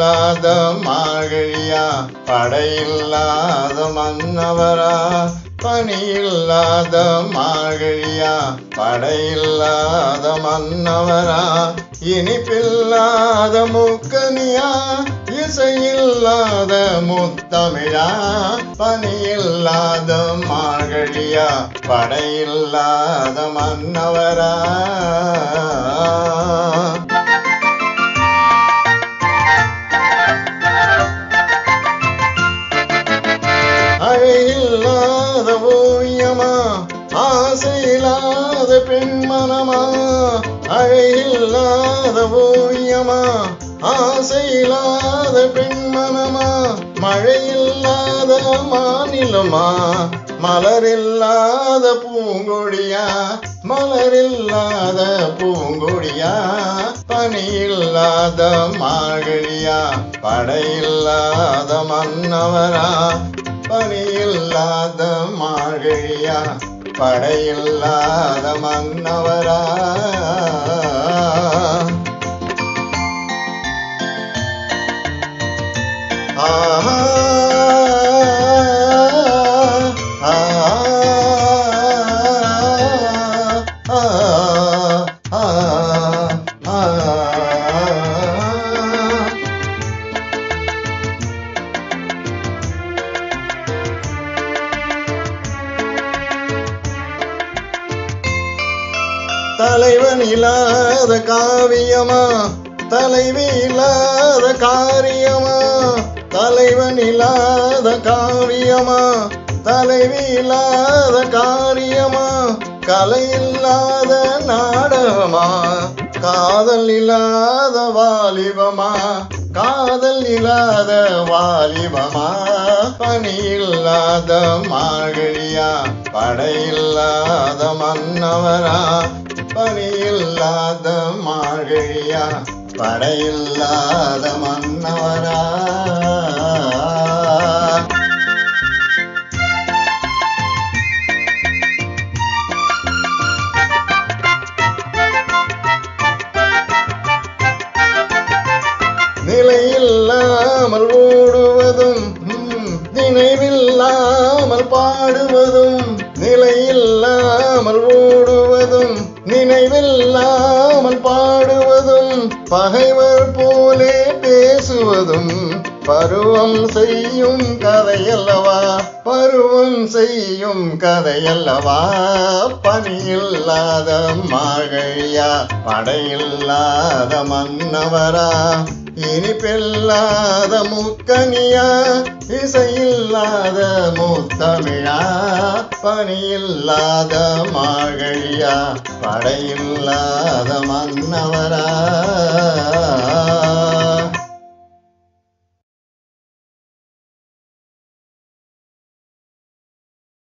பனியில்லாத மாகழியா படையில்லாத மன்னவரா பனியில்லாத மாகழியா படையில்லாத மன்னவரா இனிப்பில்லாத முக்கனியா இசையில்லாத முத்தமிழா பனியில்லாத மாகழியா படையில்லாத மன்னவரா அழையில்லாத ஓவியமா ஆசையில்லாத பெண்மனமா அழையில்லாத ஓவியமா ஆசையில்லாத பெண்மனமா மழையில்லாத மாநிலமா மலரில்லாத பூங்கொடியா மலரில்லாத பூங்கொடியா பனியில்லாத மாகழியா படையில்லாத மன்னவரா பனியில்லாத மார்கழியா படையில்லாத மன்னவரா ஆஹா ஆஹா ஆஹா தலைவன் இல்லாத காவியமா தலைவி இல்லாத காரியமா தலைவன் இல்லாத காவியமா தலைவி இல்லாத காரியமா கலை இல்லாத நாடகமா காதல் இல்லாத வாலிபமா காதல் இல்லாத வாலிபமா பணி இல்லாத மாகழியா படையில்லாத மன்னவரா பணியில்லாத மாகழியா படையில்லாத மன்னவரா நிலையில்லாமல் ஓடுவதும் ம், நினைவில்லாமல் பாடுவதும் நிலையில்லாமல் ஓடுவதும் நினைவில்லாமல் பாடுவதும் பகைவர் போலே பேசுவதும் பருவம் செய்யும் கதையல்லவா பருவம் செய்யும் கதையல்லவா பணியில்லாத மாகழியா படையில்லாத மன்னவரா இனிப்பில்லாத முக்கனியா இசையில்லாத முத்தமிழா பணியில்லாத மாகழியா படையில்லாத மன்னவரா